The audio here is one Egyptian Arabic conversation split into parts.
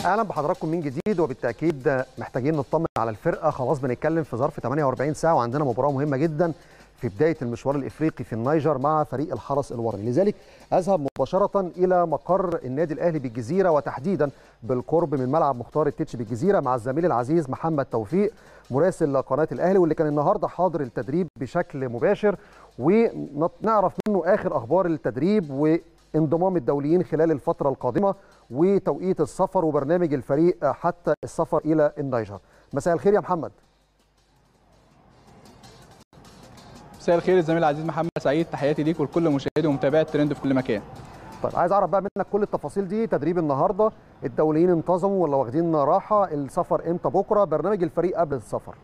اهلا بحضراتكم من جديد وبالتاكيد محتاجين نطمن على الفرقه خلاص بنتكلم في ظرف 48 ساعه وعندنا مباراه مهمه جدا في بدايه المشوار الافريقي في النيجر مع فريق الحرس الوطني لذلك اذهب مباشره الى مقر النادي الاهلي بالجزيره وتحديدا بالقرب من ملعب مختار التتش بالجزيره مع الزميل العزيز محمد توفيق مراسل قناه الاهلي واللي كان النهارده حاضر التدريب بشكل مباشر ونعرف منه اخر اخبار التدريب وانضمام الدوليين خلال الفتره القادمه وتوقيت السفر وبرنامج الفريق حتى السفر الى النيجر مساء الخير يا محمد مساء الخير الزميل العزيز محمد سعيد تحياتي ليك ولكل مشاهدي ومتابعي الترند في كل مكان طيب عايز اعرف بقى منك كل التفاصيل دي تدريب النهارده الدوليين انتظموا ولا واخدين راحه السفر امتى بكره برنامج الفريق قبل السفر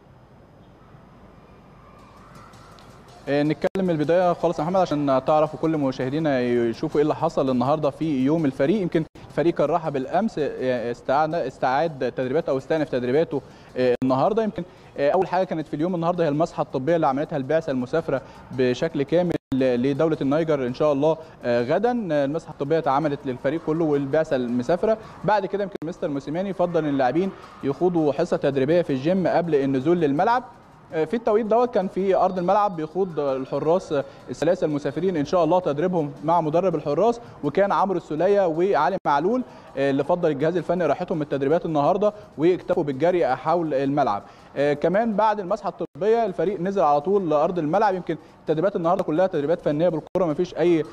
نتكلم من البدايه خالص يا محمد عشان تعرفوا كل مشاهدينا يشوفوا ايه اللي حصل النهارده في يوم الفريق يمكن الفريق كان راح بالامس استعاد استعاد تدريباته او استأنف تدريباته النهارده يمكن اول حاجه كانت في اليوم النهارده هي المسحه الطبيه اللي عملتها البعثه المسافره بشكل كامل لدوله النيجر ان شاء الله غدا المسحه الطبيه اتعملت للفريق كله والبعثه المسافره بعد كده يمكن مستر موسيماني فضل اللاعبين يخوضوا حصه تدريبيه في الجيم قبل النزول للملعب في التوقيت دوت كان في ارض الملعب بيخوض الحراس الثلاثه المسافرين ان شاء الله تدريبهم مع مدرب الحراس وكان عمرو السوليه وعلي معلول اللي فضل الجهاز الفني راحتهم من التدريبات النهارده واكتفوا بالجري حول الملعب كمان بعد المسحه الطبيه الفريق نزل على طول لارض الملعب يمكن التدريبات النهارده كلها تدريبات فنيه بالكره ما فيش اي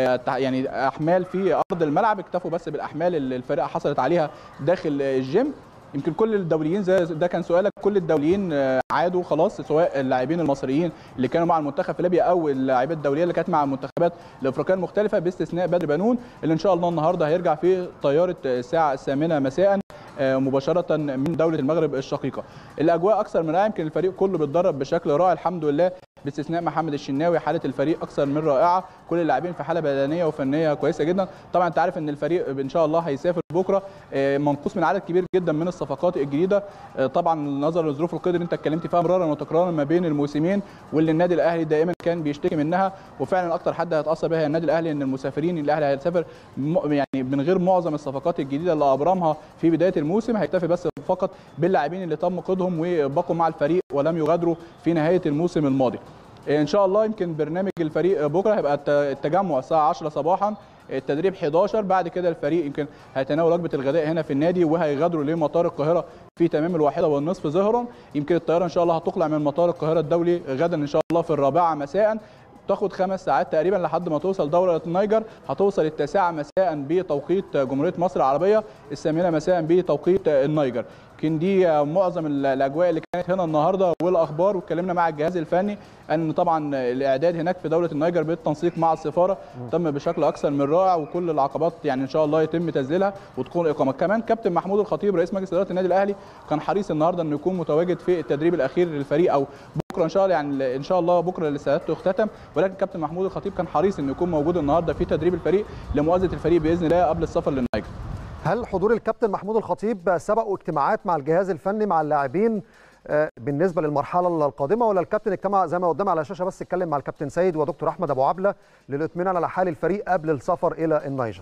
يعني احمال في ارض الملعب اكتفوا بس بالاحمال اللي الفريق حصلت عليها داخل الجيم يمكن كل الدوليين زي ده كان سؤالك كل الدوليين عادوا خلاص سواء اللاعبين المصريين اللي كانوا مع المنتخب في ليبيا او اللاعبات الدوليه اللي كانت مع المنتخبات الافريقيه المختلفه باستثناء بدر بنون اللي ان شاء الله النهارده هيرجع في طياره الساعه الثامنه مساء مباشره من دوله المغرب الشقيقه. الاجواء اكثر من رائعه يمكن الفريق كله بيتدرب بشكل رائع الحمد لله باستثناء محمد الشناوي حاله الفريق اكثر من رائعه كل اللاعبين في حاله بدنيه وفنيه كويسه جدا طبعا انت عارف ان الفريق ان شاء الله هيسافر بكره منقوص من عدد كبير جدا من الصفقات الجديده طبعا نظرا لظروف القيد اللي انت اتكلمت فيها مرارا وتكرارا ما بين الموسمين واللي النادي الاهلي دائما كان بيشتكي منها وفعلا اكتر حد هيتاثر بها النادي الاهلي ان المسافرين الاهلي هيسافر يعني من غير معظم الصفقات الجديده اللي ابرمها في بدايه الموسم هيكتفي بس فقط باللاعبين اللي تم قيدهم وبقوا مع الفريق ولم يغادروا في نهايه الموسم الماضي ان شاء الله يمكن برنامج الفريق بكره هيبقى التجمع الساعه 10 صباحا التدريب 11 بعد كده الفريق يمكن هيتناول وجبه الغداء هنا في النادي وهيغادروا لمطار القاهره في تمام الواحده والنصف ظهرا يمكن الطياره ان شاء الله هتقلع من مطار القاهره الدولي غدا ان شاء الله في الرابعه مساء تاخد خمس ساعات تقريبا لحد ما توصل دوله النيجر هتوصل التاسعه مساء بتوقيت جمهوريه مصر العربيه الثامنه مساء بتوقيت النيجر يمكن دي معظم الاجواء اللي كانت هنا النهارده والاخبار واتكلمنا مع الجهاز الفني ان طبعا الاعداد هناك في دوله النيجر بالتنسيق مع السفاره تم بشكل اكثر من رائع وكل العقبات يعني ان شاء الله يتم تذليلها وتكون اقامه كمان كابتن محمود الخطيب رئيس مجلس اداره النادي الاهلي كان حريص النهارده انه يكون متواجد في التدريب الاخير للفريق او بكره ان شاء الله يعني ان شاء الله بكره الاستعداد تختتم ولكن كابتن محمود الخطيب كان حريص انه يكون موجود النهارده في تدريب الفريق لمؤازره الفريق باذن الله قبل السفر للنيجر هل حضور الكابتن محمود الخطيب سبقوا اجتماعات مع الجهاز الفني مع اللاعبين بالنسبه للمرحله القادمه ولا الكابتن اجتمع زي ما قدام على الشاشه بس اتكلم مع الكابتن سيد ودكتور احمد ابو عبله للاطمئنان على حال الفريق قبل السفر الى النيجر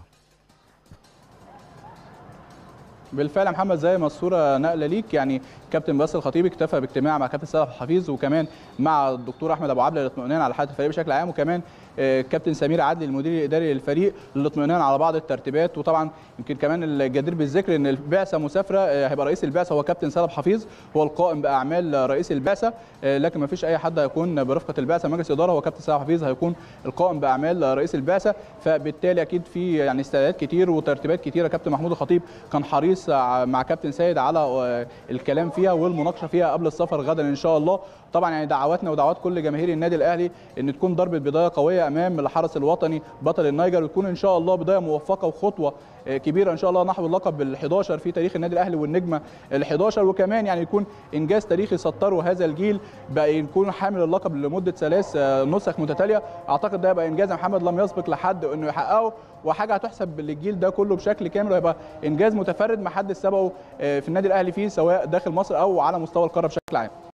بالفعل يا محمد زي ما الصوره نقله ليك يعني كابتن باسل الخطيب اكتفى باجتماع مع كابتن صالح حفيظ وكمان مع الدكتور احمد ابو عبله للاطمئنان على حاله الفريق بشكل عام وكمان كابتن سمير عدلي المدير الاداري للفريق للاطمئنان على بعض الترتيبات وطبعا يمكن كمان الجدير بالذكر ان البعثه مسافره هيبقى رئيس البعثه هو كابتن سالم حفيظ هو القائم باعمال رئيس البعثه لكن ما فيش اي حد هيكون برفقه البعثه مجلس اداره هو كابتن سالم حفيظ هيكون القائم باعمال رئيس البعثه فبالتالي اكيد في يعني استعدادات كتير وترتيبات كتيره كابتن محمود الخطيب كان حريص مع كابتن سيد على الكلام فيها والمناقشه فيها قبل السفر غدا ان شاء الله طبعا يعني دعواتنا ودعوات كل جماهير النادي الاهلي ان تكون ضربه بدايه قويه امام الحرس الوطني بطل النيجر وتكون ان شاء الله بدايه موفقه وخطوه كبيره ان شاء الله نحو اللقب ال11 في تاريخ النادي الاهلي والنجمه ال11 وكمان يعني يكون انجاز تاريخي سطره هذا الجيل بقى يكون حامل اللقب لمده ثلاث نسخ متتاليه اعتقد ده يبقى انجاز محمد لم يسبق لحد انه يحققه وحاجه هتحسب للجيل ده كله بشكل كامل وهيبقى انجاز متفرد ما حدش سبقه في النادي الاهلي فيه سواء داخل مصر او على مستوى القاره بشكل عام